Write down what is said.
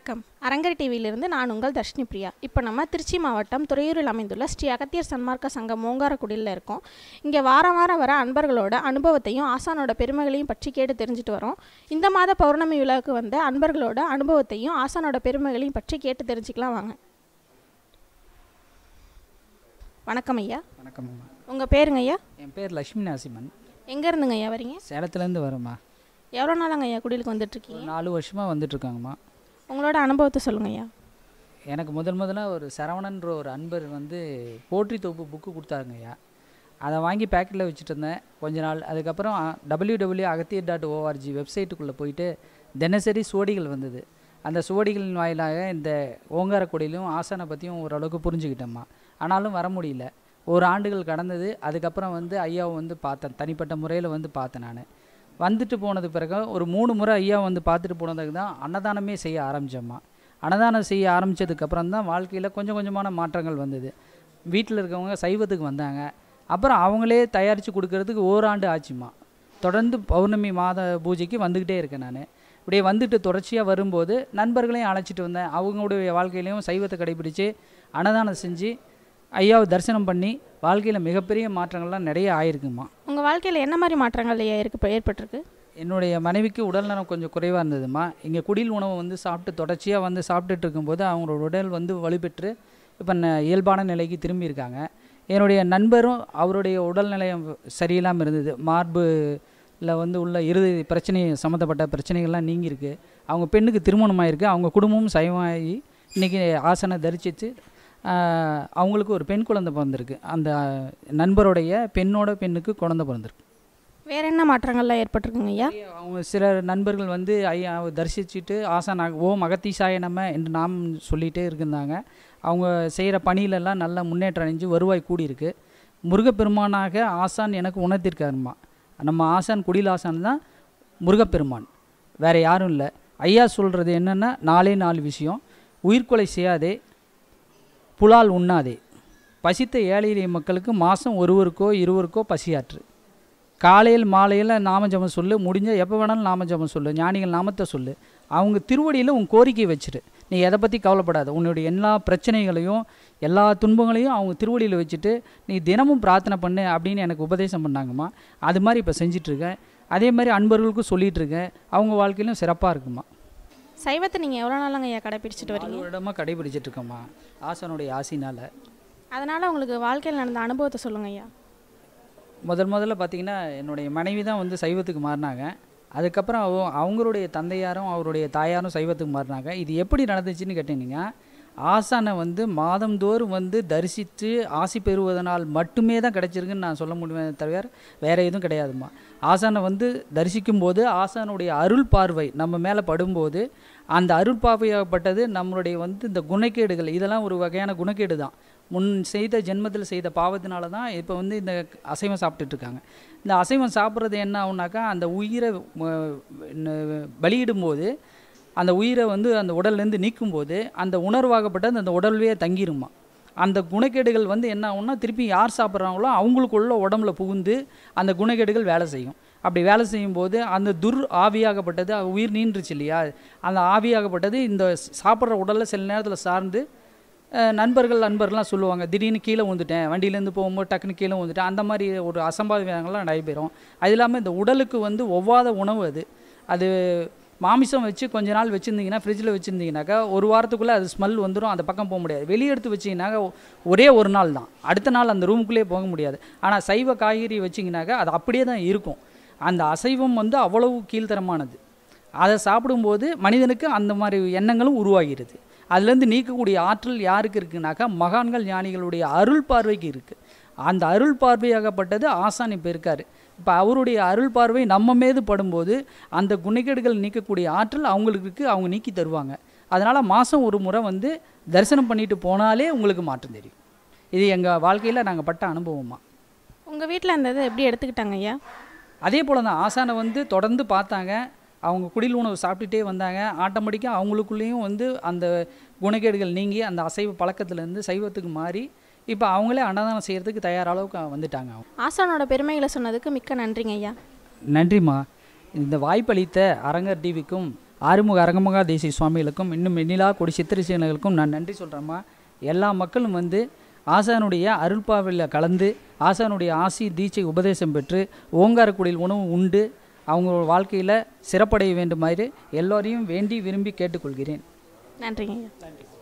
வணக்கம் அரங்கர் டிவியிலிருந்து நான் உங்கள் தர்ஷினி பிரியா இப்போ நம்ம திருச்சி மாவட்டம் துறையூரில் அமைந்துள்ள ஸ்ரீ அகத்தியர் சன்மார்க்க சங்கம் மூங்காரக்குடியில் இருக்கோம் இங்கே வாரம் வாரம் வர அன்பர்களோட அனுபவத்தையும் ஆசானோட பெருமைகளையும் பற்றி கேட்டு தெரிஞ்சுட்டு வரோம் இந்த மாத பௌர்ணமி விழாவுக்கு வந்த அன்பர்களோட அனுபவத்தையும் ஆசானோட பெருமைகளையும் பற்றி கேட்டு தெரிஞ்சுக்கலாம் வாங்க வணக்கம் ஐயா வணக்கம் அம்மா உங்கள் பேருங்க ஐயா என் பேர் லக்ஷ்மி நாசிமன் எங்கே இருந்துங்க ஐயா வரீங்க சேலத்துலேருந்து வரேம்மா எவ்வளோ நாளாங்க ஐயா குடிலுக்கு வந்துட்டுருக்கீங்க ஒரு நாலு வருஷமாக வந்துட்டுருக்காங்கம்மா உங்களோட அனுபவத்தை சொல்லுங்க ஐயா எனக்கு முதல் முதல்ல ஒரு சரவணன்ற ஒரு அன்பர் வந்து போற்றி தொகுப்பு புக்கு கொடுத்தாருங்க ஐயா அதை வாங்கி பேக்கெட்டில் வச்சுட்டு இருந்தேன் கொஞ்ச நாள் அதுக்கப்புறம் W W Agathiyar dot ORG வெப்சைட்டுக்குள்ளே போயிட்டு தினசரி சுவடிகள் வந்தது அந்த சுவடிகளின் வாயிலாக இந்த ஓங்காரக்குடியிலும் ஆசானை பற்றியும் ஓரளவுக்கு புரிஞ்சுக்கிட்டேம்மா ஆனாலும் வர முடியல ஒரு ஆண்டுகள் கடந்தது அதுக்கப்புறம் வந்து ஐயாவை வந்து பார்த்தேன் தனிப்பட்ட முறையில் வந்து பார்த்தேன் நான் வந்துட்டு போனது பிறகு ஒரு மூணு முறை ஐயா வந்து பார்த்துட்டு போனதுக்கு தான் அன்னதானமே செய்ய ஆரம்பித்தோம்மா அன்னதானம் செய்ய ஆரம்பித்ததுக்கப்புறம் தான் வாழ்க்கையில் கொஞ்சம் கொஞ்சமான மாற்றங்கள் வந்தது வீட்டில் இருக்கவங்க சைவத்துக்கு வந்தாங்க அப்புறம் அவங்களே தயாரித்து கொடுக்கறதுக்கு ஓராண்டு ஆச்சுமா தொடர்ந்து பௌர்ணமி மாத பூஜைக்கு வந்துக்கிட்டே இருக்கேன் நான் இப்படியே வந்துட்டு தொடர்ச்சியாக வரும்போது நண்பர்களையும் அழைச்சிட்டு வந்தேன் அவங்களுடைய வாழ்க்கையிலையும் சைவத்தை கடைபிடித்து அன்னதானம் செஞ்சு ஐயாவை தரிசனம் பண்ணி வாழ்க்கையில் மிகப்பெரிய மாற்றங்கள்லாம் நிறைய ஆயிருக்குமா உங்கள் வாழ்க்கையில் என்ன மாதிரி மாற்றங்கள் ஐயா இருக்கு ஏற்பட்டிருக்கு என்னுடைய மனைவிக்கு உடல்நலம் கொஞ்சம் குறைவாக இருந்ததுமா இங்கே குடில் உணவு வந்து சாப்பிட்டு தொடர்ச்சியாக வந்து சாப்பிட்டுட்டு இருக்கும்போது அவங்களோட உடல் வந்து வலுப்பெற்று இப்போ ந- இயல்பான நிலைக்கு திரும்பி இருக்காங்க என்னுடைய நண்பரும் அவருடைய உடல்நிலையம் சரியில்லாமல் இருந்தது மார்புல வந்து உள்ள இறுதி பிரச்சனை சம்மந்தப்பட்ட பிரச்சனைகள்லாம் நீங்கியிருக்கு அவங்க பெண்ணுக்கு திருமணம் ஆயிருக்கு அவங்க குடும்பமும் சைவமாகி இன்றைக்கி ஆசனை தரிசித்து ஆஹ், அவங்களுக்கு ஒரு பெண் குழந்தை பிறந்திருக்கு அந்த நண்பருடைய பெண்ணோட பெண்ணுக்கு குழந்தை பிறந்திருக்கு வேற என்ன மாற்றங்கள்லாம் ஏற்பட்டிருக்குங்க ஐயா அவங்க சில நண்பர்கள் வந்து ஐயா தரிசிச்சுட்டு ஆசான் அக- ஓம் அகத்தீசாய நம்ம என்று நாம் சொல்லிகிட்டே இருந்தாங்க அவங்க செய்கிற பணியிலெல்லாம் நல்ல முன்னேற்றம் அடைஞ்சு வருவாய் கூடியிருக்கு முருகப்பெருமானாக ஆசான் எனக்கு உணர்த்திருக்காருமா நம்ம ஆசான் குடில் ஆசான் தான் முருகப்பெருமான் வேறு யாரும் இல்லை ஐயா சொல்கிறது என்னென்னா நாலே நாலு விஷயம் உயிர்கொலை செய்யாதே புலால் உண்ணாதே பசித்த ஏழை எளிய மக்களுக்கு மாதம் ஒருவருக்கோ இருவருக்கோ பசியாற்று காலையில் மாலையில் நாமஜபம் சொல்லு முடிஞ்ச எப்போ வேணாலும் நாமஜபம் சொல்லு ஞானிகள் நாமத்தை சொல்லு அவங்க திருவடியில் உன் கோரிக்கை வச்சிரு நீ எதை பற்றி கவலைப்படாத உன்னுடைய எல்லா பிரச்சனைகளையும் எல்லா துன்பங்களையும் அவங்க திருவடியில் வச்சுட்டு நீ தினமும் பிரார்த்தனை பண்ணு அப்படின்னு எனக்கு உபதேசம் பண்ணாங்கம்மா அது மாதிரி இப்போ செஞ்சிட்ருக்கேன் அதே மாதிரி அன்பர்களுக்கும் சொல்லிட்டு இருக்கேன் அவங்க வாழ்க்கையிலும் சிறப்பாக இருக்குமா சைவத்தை நீங்கள் எவ்வளோ நாளாங்க ஐயா கடைப்பிடிச்சிட்டு வரீங்க நாலு வருடமாக கடைபிடிச்சிட்டு இருக்கேம்மா ஆசனுடைய ஆசினால் அதனால் உங்களுக்கு வாழ்க்கையில் நடந்த அனுபவத்தை சொல்லுங்க ஐயா முதல் முதல்ல பார்த்தீங்கன்னா என்னுடைய மனைவி தான் வந்து சைவத்துக்கு மாறினாங்க அதுக்கப்புறம் அவ அவங்களுடைய தந்தையாரும் அவருடைய தாயாரும் சைவத்துக்கு மாறினாங்க இது எப்படி நடந்துச்சுன்னு கேட்டீங்கன்னா ஆசானை வந்து மாதந்தோறும் வந்து தரிசித்து ஆசி பெறுவதனால் மட்டுமே தான் கிடைச்சிருக்குன்னு நான் சொல்ல முடியும் தவிர வேறு எதுவும் கிடையாதும்மா ஆசானை வந்து தரிசிக்கும் போது ஆசானுடைய அருள் பார்வை நம்ம மேலே படும்போது அந்த அருள் பார்வையாகப்பட்டது நம்மளுடைய வந்து இந்த குணக்கேடுகள் இதெல்லாம் ஒரு வகையான குணக்கேடு தான் முன் செய்த ஜென்மத்தில் செய்த பாவத்தினால தான் இப்போ வந்து இந்த அசைவம் சாப்பிட்டுட்டு இருக்காங்க இந்த அசைவம் சாப்பிட்றது என்ன ஆகுனாக்கா அந்த உயிரை ம- ந- பலியிடும்போது அந்த உயிரை வந்து அந்த உடல்லேருந்து நீக்கும்போது அந்த உணர்வாகப்பட்டது அந்த உடல்வே தங்கிருமா அந்த குணக்கேடுகள் வந்து என்ன ஆகும்னா திருப்பி யார் சாப்பிட்றாங்களோ அவங்களுக்குள்ள உடம்புல புகுந்து அந்த குணக்கேடுகள் வேலை செய்யும் அப்படி வேலை செய்யும்போது அந்த துர் ஆவியாகப்பட்டது அது உயிர் நீன்றுச்சு இல்லையா அந்த ஆவியாகப்பட்டது இந்த சாப்பிட்ற உடலில் சில நேரத்தில் சார்ந்து அஹ், நண்பர்கள் நண்பர்கள்லாம் சொல்லுவாங்க திடீர்னு கீழே விழுந்துட்டேன் வண்டியிலேருந்து போகும்போது டக்குன்னு கீழே விழுந்துட்டேன் அந்த மாதிரி ஒரு அசம்பாவிதங்கள்லாம் நடைபெறும் அது இல்லாமல் இந்த உடலுக்கு வந்து ஒவ்வாத உணவு அது அது மாமிசம் வச்சு கொஞ்ச நாள் வச்சுருந்தீங்கன்னா ஃப்ரிட்ஜில் வச்சுருந்தீங்கன்னாக்கா ஒரு வாரத்துக்குள்ளே அது ஸ்மெல் வந்துடும் அந்த பக்கம் போக முடியாது வெளியே எடுத்து வச்சிங்கனாக்கா ஒரே ஒரு நாள் தான் அடுத்த நாள் அந்த ரூமுக்குள்ளேயே போக முடியாது ஆனால் சைவ காய்கறி வச்சிங்கனாக்கா அது அப்படியே தான் இருக்கும் அந்த அசைவம் வந்து அவ்வளவு கீழ்த்தரமானது அதை சாப்பிடும்போது மனிதனுக்கு அந்த மாதிரி எண்ணங்களும் உருவாகிறது அதுலேருந்து நீக்கக்கூடிய ஆற்றல் யாருக்கு இருக்குனாக்கா மகான்கள் ஞானிகளுடைய அருள் பார்வைக்கு இருக்குது அந்த அருள் பார்வையாகப்பட்டது ஆசான் இப்போ இருக்கார் இப்போ அவருடைய அருள் பார்வை நம்ம மீது படும்போது அந்த குணக்கேடுகள் நீக்கக்கூடிய ஆற்றல் அவங்களுக்கு இருக்கு அவங்க நீக்கி தருவாங்க அதனால் மாதம் ஒரு முறை வந்து தரிசனம் பண்ணிட்டு போனாலே உங்களுக்கு மாற்றம் தெரியும் இது எங்கள் வாழ்க்கையில் நாங்கள் பட்ட அனுபவமா உங்கள் வீட்டில் அந்த இதை எப்படி எடுத்துக்கிட்டாங்க ஐயா அதே போல் தான் ஆசானை வந்து தொடர்ந்து பார்த்தாங்க அவங்க குடில் உணவு சாப்பிட்டுட்டே வந்தாங்க ஆட்டோமேட்டிக்காக அவங்களுக்குள்ளேயும் வந்து அந்த குணக்கேடுகள் நீங்கி அந்த அசைவ பழக்கத்துலேருந்து சைவத்துக்கு மாறி இப்போ அவங்களே அன்னதானம் செய்கிறதுக்கு தயார் அளவுக்கு வந்துட்டாங்க அவங்க ஆசானோட பெருமைகளை சொன்னதுக்கு மிக்க நன்றிங்க ஐயா நன்றிம்மா இந்த வாய்ப்பளித்த அரங்கர் டிவிக்கும் ஆறுமுக அரங்கமகா தேசிய சுவாமிகளுக்கும் இன்னும் எண்ணிலா கொடி சித்திரசேனர்களுக்கும் நான் நன்றி சொல்கிறேம்மா எல்லா மக்களும் வந்து ஆசானுடைய அருள்பாவில் கலந்து ஆசானுடைய ஆசி தீட்சை உபதேசம் பெற்று ஓங்காரக்குடியில் உணவு உண்டு அவங்க வாழ்க்கையில் சிறப்படைய வேண்டுமாறு எல்லோரையும் வேண்டி விரும்பி கேட்டுக்கொள்கிறேன் நன்றிங்க ஐயா